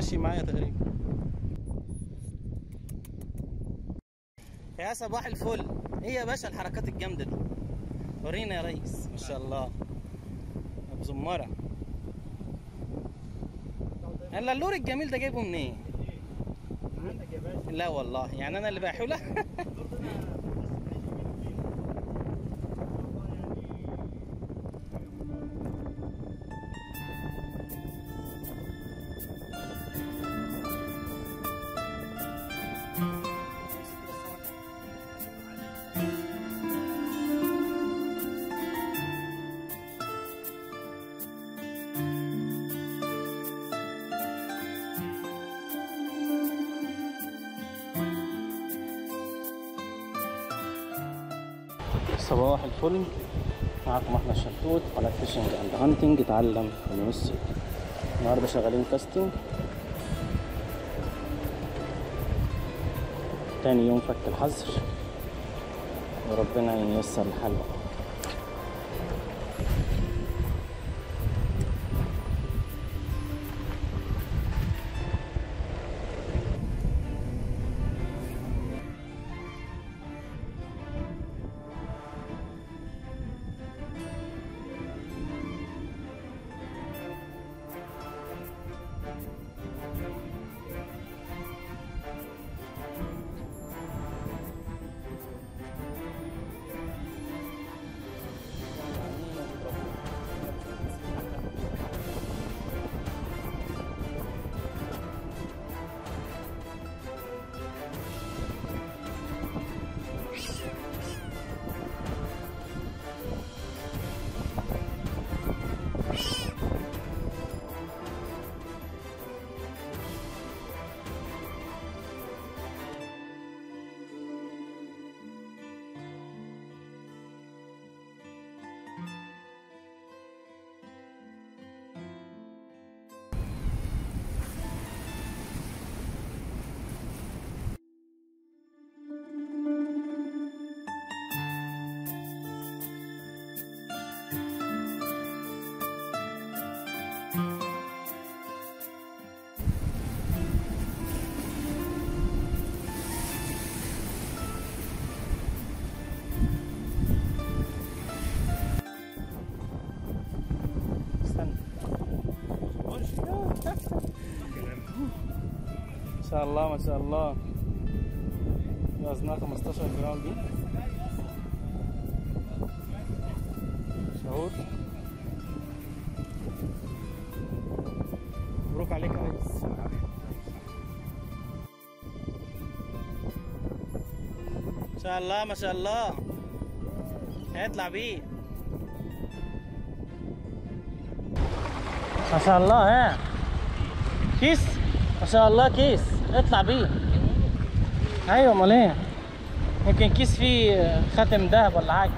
ماشي معايا تقريبا يا صباح الفل ايه يا باشا الحركات الجامده دي ورينا يا ريس ما شاء الله ابو زمره هلا اللور الجميل ده جايبه منين عندك يا باشا لا والله يعني انا اللي بحوله صباح الفل معكم احمد شلتوت قناة فيشنج اند هانتنج اتعلم من الصيد النهارده شغالين كاستنج تاني يوم فك الحظر وربنا ييسر الحال بقى استنى ما شاء الله ما شاء الله وزنها 15 جرام دي شهور مبروك عليك يا ريس ما شاء الله ما شاء الله هيطلع بيه ما شاء الله ها كيس ما شاء الله كيس اطلع بيه ايوه امال ايه يمكن كيس فيه خاتم ذهب ولا حاجه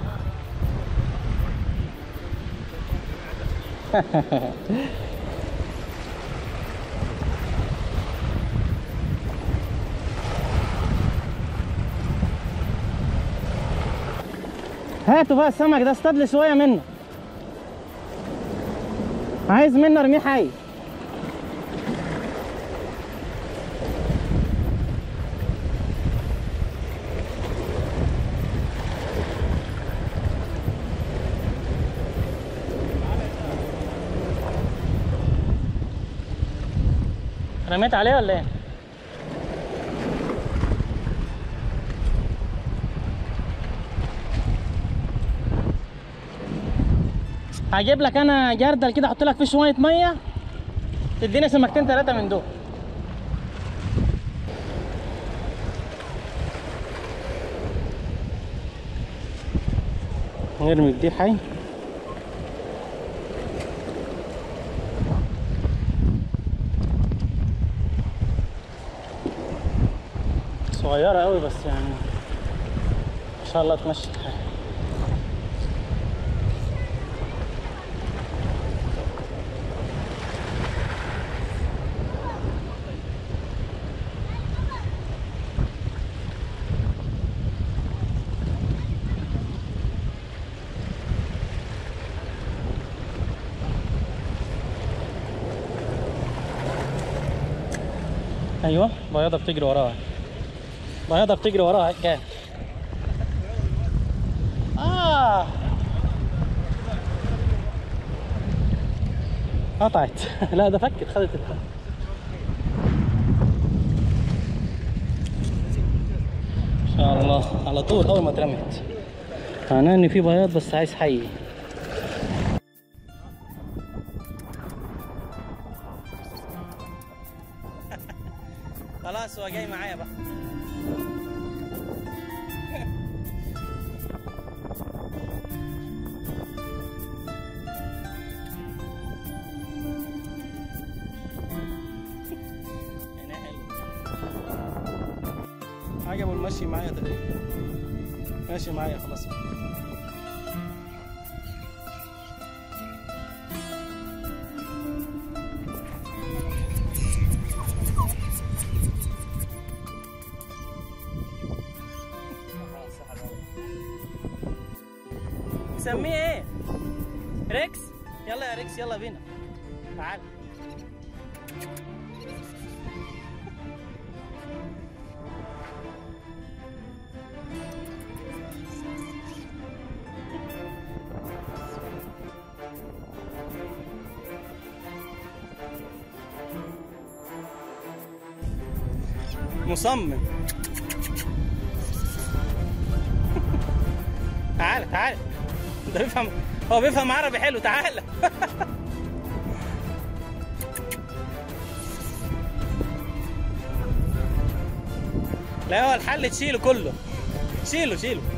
هاتوا بقى السمك ده اصطاد لي شويه منه عايز منه ارميه حي رميت عليه ولا ايه؟ هجيب لك انا جردل كده احط لك فيه شويه ميه تديني سمكتين ثلاثه من دول نرمي دي حي صغيرة قوي بس يعني ان شاء الله تمشي الحال ايوه بياضه بتجري وراها بياضه بتجري وراها كان اه قطعت لا ده فكت خدت ال- ان شاء الله على طول اول ما اترمت معناه ان في بياض بس عايز حي خلاص هو جاي معايا بقى عينيه حلوة. عجبه المشي معايا ده ماشي معايا خلاص مسميه ايه؟ ريكس يلا يا ريكس يلا بينا تعال مصمم تعال تعال ده بيفهم هو بيفهم عربي حلو تعال لا هو الحل تشيله كله شيله شيله